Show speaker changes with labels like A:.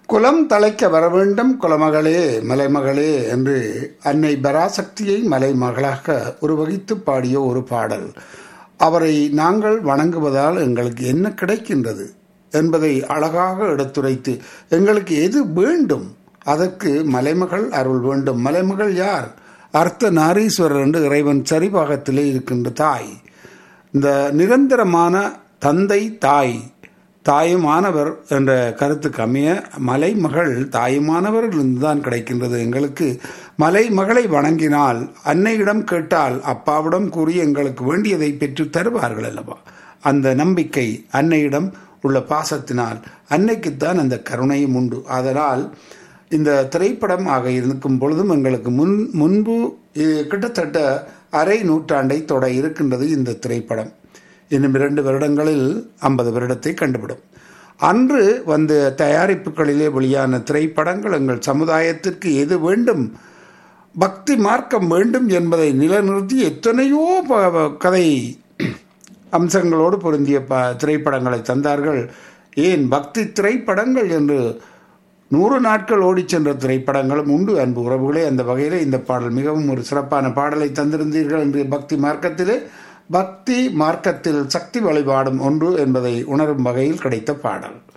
A: குலம் தழைக்க வர வேண்டும் குலமகளே மலைமகளே என்று அன்னை பராசக்தியை மலைமகளாக உருவகித்து பாடிய ஒரு பாடல் அவரை நாங்கள் வணங்குவதால் எங்களுக்கு என்ன கிடைக்கின்றது என்பதை அழகாக எடுத்துரைத்து எங்களுக்கு எது வேண்டும் அதற்கு மலைமகள் அருள் வேண்டும் மலைமகள் யார் அர்த்த நாரீஸ்வரர் என்று இறைவன் சரிபாகத்திலே இருக்கின்ற தாய் இந்த நிரந்தரமான தந்தை தாய் தாயுமானவர் என்ற கருத்துக்கு அமைய மலைமகள் தாயுமானவரிலிருந்து தான் கிடைக்கின்றது எங்களுக்கு மலைமகளை வணங்கினால் அன்னையிடம் கேட்டால் அப்பாவிடம் கூறி எங்களுக்கு வேண்டியதை பெற்று தருவார்கள் அல்லவா அந்த நம்பிக்கை அன்னையிடம் உள்ள பாசத்தினால் அன்னைக்குத்தான் அந்த கருணையும் உண்டு அதனால் இந்த திரைப்படம் ஆக இருக்கும் பொழுதும் எங்களுக்கு முன் முன்பு கிட்டத்தட்ட அரை நூற்றாண்டை தொட இருக்கின்றது இந்த திரைப்படம் இன்னும் இரண்டு வருடங்களில் ஐம்பது வருடத்தை கண்டுவிடும் அன்று வந்த தயாரிப்புகளிலே வெளியான திரைப்படங்கள் எங்கள் சமுதாயத்திற்கு எது வேண்டும் பக்தி மார்க்கம் வேண்டும் என்பதை நிலைநிறுத்தி எத்தனையோ கதை அம்சங்களோடு பொருந்திய ப திரைப்படங்களை தந்தார்கள் ஏன் பக்தி திரைப்படங்கள் என்று நூறு நாட்கள் ஓடிச் சென்ற திரைப்படங்களும் உண்டு அன்பு உறவுகளே அந்த வகையில் இந்த பாடல் மிகவும் ஒரு சிறப்பான பாடலை தந்திருந்தீர்கள் என்று பக்தி மார்க்கத்திலே பக்தி மார்க்கத்தில் சக்தி வழிபாடும் ஒன்று என்பதை உணரும் வகையில் கிடைத்த பாடல்